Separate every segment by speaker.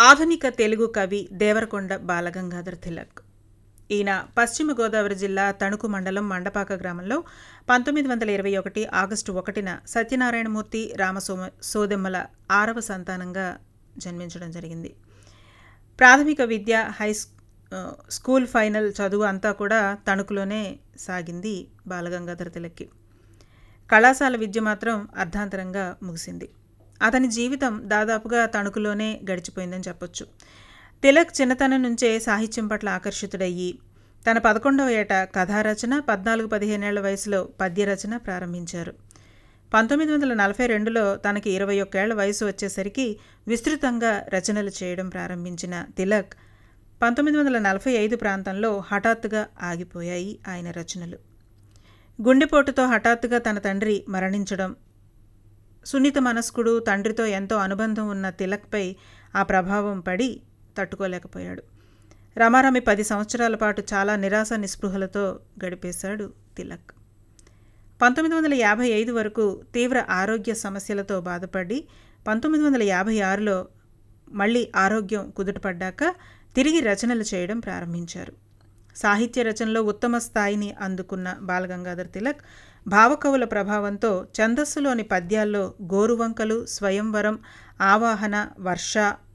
Speaker 1: ఆధునిక తెలుగు కవి దేవరకొండ బాలగంగాధర్ తిలక్ ఈయన పశ్చిమ గోదావరి జిల్లా తణుకు మండలం మండపాక గ్రామంలో పంతొమ్మిది వందల ఇరవై ఒకటి ఆగస్టు ఒకటిన సత్యనారాయణమూర్తి రామసోమ సోదెమ్మల ఆరవ సంతానంగా జన్మించడం జరిగింది ప్రాథమిక విద్య హై స్- ఆ, స్కూల్ ఫైనల్ చదువు అంతా కూడా తణుకులోనే సాగింది బాలగంగాధర తిలక్కి కళాశాల విద్య మాత్రం అర్ధాంతరంగా ముగిసింది అతని జీవితం దాదాపుగా తణుకులోనే గడిచిపోయిందని చెప్పొచ్చు తిలక్ చిన్నతనం నుంచే సాహిత్యం పట్ల ఆకర్షితుడయ్యి తన పదకొండవ ఏట కథారచన పద్నాలుగు పదిహేనేళ్ల వయసులో పద్యరచన ప్రారంభించారు పంతొమ్మిది వందల నలభై రెండులో తనకి ఇరవై ఒక్కేళ్ల వయసు వచ్చేసరికి విస్తృతంగా రచనలు చేయడం ప్రారంభించిన తిలక్ పంతొమ్మిది వందల నలభై ఐదు ప్రాంతంలో హఠాత్తుగా ఆగిపోయాయి ఆయన రచనలు గుండెపోటుతో హఠాత్తుగా తన తండ్రి మరణించడం సున్నిత మనస్కుడు తండ్రితో ఎంతో అనుబంధం ఉన్న తిలక్పై ఆ ప్రభావం పడి తట్టుకోలేకపోయాడు రమారమి పది సంవత్సరాల పాటు చాలా నిరాశ నిస్పృహలతో గడిపేశాడు తిలక్ పంతొమ్మిది వందల యాభై ఐదు వరకు తీవ్ర ఆరోగ్య సమస్యలతో బాధపడి పంతొమ్మిది వందల యాభై ఆరులో మళ్ళీ ఆరోగ్యం కుదుటపడ్డాక తిరిగి రచనలు చేయడం ప్రారంభించారు సాహిత్య రచనలో ఉత్తమ స్థాయిని అందుకున్న బాలగంగాధర్ తిలక్ భావకవుల ప్రభావంతో ఛందస్సులోని పద్యాల్లో గోరువంకలు స్వయంవరం ఆవాహన వర్ష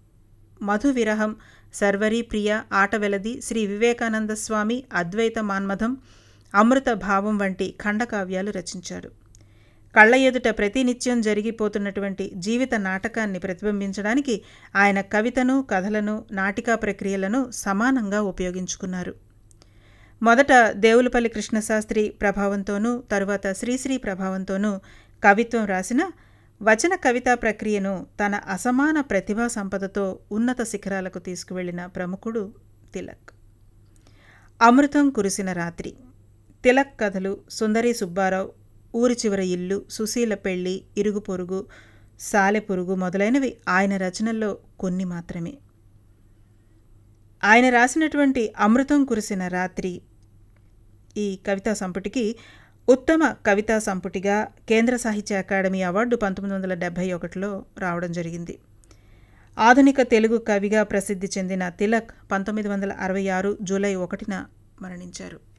Speaker 1: మధువిరహం సర్వరీ ప్రియ ఆటవెలది శ్రీ వివేకానంద స్వామి అద్వైత మాన్మథం అమృత భావం వంటి ఖండకావ్యాలు రచించారు కళ్ళ ఎదుట ప్రతినిత్యం జరిగిపోతున్నటువంటి జీవిత నాటకాన్ని ప్రతిబింబించడానికి ఆయన కవితను కథలను నాటికా ప్రక్రియలను సమానంగా ఉపయోగించుకున్నారు మొదట దేవులపల్లి కృష్ణశాస్త్రి ప్రభావంతోనూ తరువాత శ్రీశ్రీ ప్రభావంతోనూ కవిత్వం రాసిన వచన కవితా ప్రక్రియను తన అసమాన ప్రతిభా సంపదతో ఉన్నత శిఖరాలకు తీసుకువెళ్లిన ప్రముఖుడు తిలక్ అమృతం కురిసిన రాత్రి తిలక్ కథలు సుందరి సుబ్బారావు ఊరి చివర ఇల్లు సుశీల పెళ్ళి ఇరుగు పొరుగు సాలెపురుగు మొదలైనవి ఆయన రచనల్లో కొన్ని మాత్రమే ఆయన రాసినటువంటి అమృతం కురిసిన రాత్రి ఈ కవితా సంపుటికి ఉత్తమ కవితా సంపుటిగా కేంద్ర సాహిత్య అకాడమీ అవార్డు పంతొమ్మిది వందల డెబ్భై ఒకటిలో రావడం జరిగింది ఆధునిక తెలుగు కవిగా ప్రసిద్ధి చెందిన తిలక్ పంతొమ్మిది వందల అరవై ఆరు జూలై ఒకటిన మరణించారు